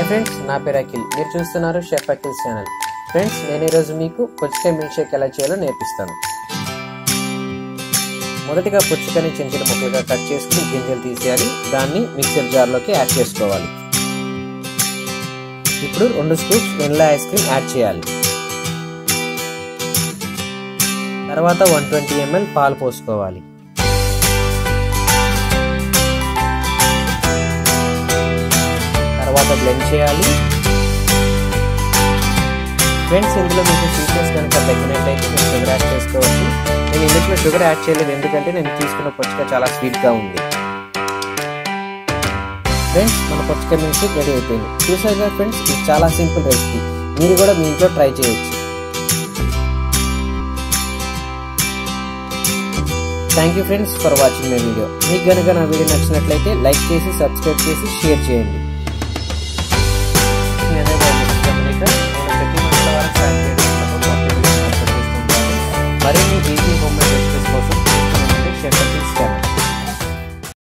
hi friends నా పేరు అఖిల్ మీరు చూస్తున్నారు షెఫ్ అఖిల్ ఛానల్ ఫ్రెండ్స్ నేను ఈరోజు మీకు పుచ్చకాయ మిల్క్ షేక్ ఎలా చేయాలో నేర్పిస్తాను మొదటిగా పుచ్చకాయని చిన్న చిన్న ముక్కలుగా కట్ చేసుకుని గింజలు తీసేయాలి దాన్ని మిక్సర్ జార్లోకి యాడ్ చేసుకోవాలి ఇప్పుడు రెండు scoops vanilla ice cream add చేయాలి తర్వాత వన్ ట్వంటీ ఎంఎల్ పాలు పోసుకోవాలి తర్వాత బ్లెండ్ చేయాలి ఫ్రెండ్స్ ఇందులో మీకు స్వీట్నెస్ కనుక తగ్గినట్టయితే మీరు షుగర్ యాడ్ చేసుకోవచ్చు నేను ఇందులో షుగర్ యాడ్ చేయలేదు ఎందుకంటే నేను తీసుకున్న పుచ్చకాయ చాలా స్వీట్గా ఉంది ఫ్రెండ్స్ మన పుచ్చకాయ మిల్క్ షేక్ రెడీ అయిపోయింది చూసారు కదా ఫ్రెండ్స్ ఇది చాలా సింపుల్ రెసిపీ మీరు కూడా మీ ఇంట్లో ట్రై చేయొచ్చు thank you friends for watching my video మీకు కనుక నా వీడియో నచ్చినట్లయితే లైక్ చేసి సబ్స్క్రైబ్ చేసి షేర్ చేయండి